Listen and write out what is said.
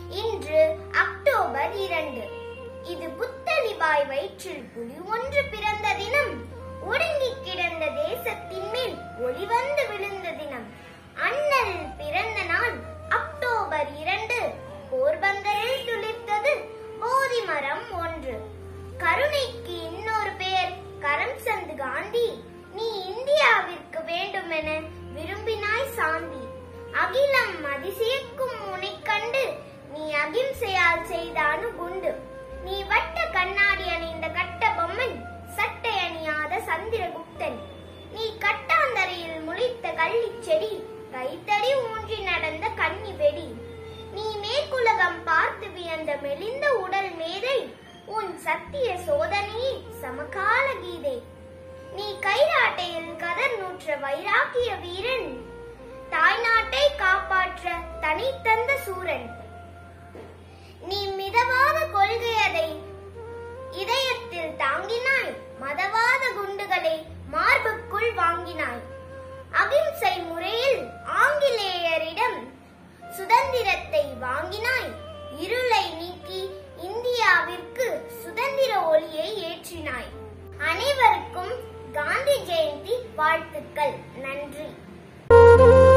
இன்று அக்டோபர் இரண்டு இது புத்தளிவாய் வயிற்றில் புலி ஒன்று பிறந்த தினம் ஒடுங்கி கிடந்த தேசத்தின் மேல் ஒளி வந்து விழுந்த தினம் அண்ணல் பிறந்த நாள் அக்டோபர் இரண்டு போர்பந்தரில் துளிர்த்தது போதி மரம் ஒன்று கருணைக்கு இன்னொரு பெயர் கரம்சந்த் காந்தி நீ இந்தியாவிற்கு வேண்டுமென விரும்பினாய் சாந்தி அகிலம் அதிசயிக்கும் உனை கண்டு நீ அகிம்சையால் செய்த அணுகுண்டு நீ வட்ட கண்ணாடி அணிந்த கட்ட பொம்மன் சட்டை அணியாத சந்திரகுப்தன் நீ கட்டாந்தரையில் முளைத்த கள்ளிச் செடி கைத்தடி ஊன்றி நடந்த கன்னி வெடி நீ மேற்குலகம் பார்த்து வியந்த மெலிந்த உடல் மேதை உன் சத்திய சோதனையே சமகால கீதை நீ கைராட்டையில் கதர் நூற்ற வைராக்கிய வீரன் தாய்நாட்டை காப்பாற்ற தனித்தந்த சூரன் நீ மிதவாத கொள்கை அதை இதயத்தில் தாங்கினாய் மதவாத குண்டுகளை மார்புக்குள் வாங்கினாய் அகிம்சை முறையில் ஆங்கிலேயரிடம் சுதந்திரத்தை வாங்கினாய் இருளை நீக்கி இந்தியாவிற்கு சுதந்திர ஒளியை ஏற்றினாய் அனைவருக்கும் காந்தி ஜெயந்தி வாழ்த்துக்கள் நன்றி